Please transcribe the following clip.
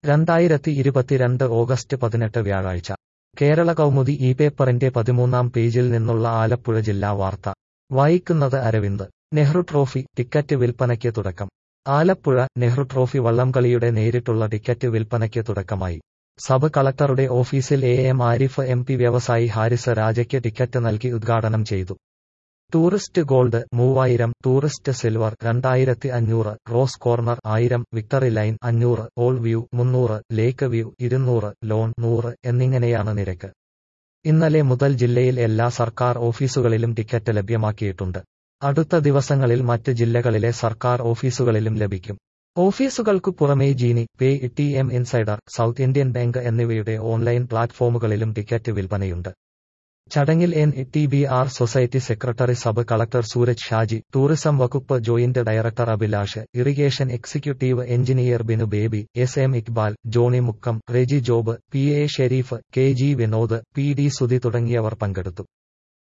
രണ്ടായിരത്തി ഇരുപത്തിരണ്ട് ഓഗസ്റ്റ് പതിനെട്ട് വ്യാഴാഴ്ച കേരള കൗമുദി ഈ പേപ്പറിന്റെ പതിമൂന്നാം പേജിൽ നിന്നുള്ള ആലപ്പുഴ ജില്ലാ വാർത്ത വായിക്കുന്നത് അരവിന്ദ് നെഹ്റു ട്രോഫി ടിക്കറ്റ് വിൽപ്പനയ്ക്ക് തുടക്കം ആലപ്പുഴ നെഹ്റു ട്രോഫി വള്ളംകളിയുടെ നേരിട്ടുള്ള ടിക്കറ്റ് വിൽപ്പനയ്ക്ക് തുടക്കമായി സബ് കളക്ടറുടെ ഓഫീസിൽ A M Arif M P വ്യവസായി ഹാരിസ് രാജയ്ക്ക് ടിക്കറ്റ് നൽകി ഉദ്ഘാടനം ചെയ്തു ടൂറിസ്റ്റ് ഗോൾഡ് മൂവായിരം ടൂറിസ്റ്റ് സിൽവർ രണ്ടായിരത്തി അഞ്ഞൂറ് റോസ് കോർണർ ആയിരം വിക്ടറി ലൈൻ അഞ്ഞൂറ് ഓൾ വ്യൂ മുന്നൂറ് ലേക്ക് വ്യൂ ഇരുന്നൂറ് ലോൺ നൂറ് എന്നിങ്ങനെയാണ് നിരക്ക് ഇന്നലെ മുതൽ ജില്ലയിൽ എല്ലാ സർക്കാർ ഓഫീസുകളിലും ടിക്കറ്റ് ലഭ്യമാക്കിയിട്ടുണ്ട് അടുത്ത ദിവസങ്ങളിൽ മറ്റ് ജില്ലകളിലെ സർക്കാർ ഓഫീസുകളിലും ലഭിക്കും ഓഫീസുകൾക്കു പുറമെ ജീനി Paytm insider South Indian Bank എന്നിവയുടെ ഓൺലൈൻ പ്ലാറ്റ്ഫോമുകളിലും ടിക്കറ്റ് വിൽപ്പനയുണ്ട് ചടങ്ങിൽ N T B R society secretary sub collector Sooraj Shaji tourism വകുപ്പ് joint director Abhilash irrigation executive engineer Binu Baby S M Iqbal Johny Mukkam Reji Job P A Sharif K G Vinod P D Sudhi തുടങ്ങിയവർ പങ്കെടുത്തു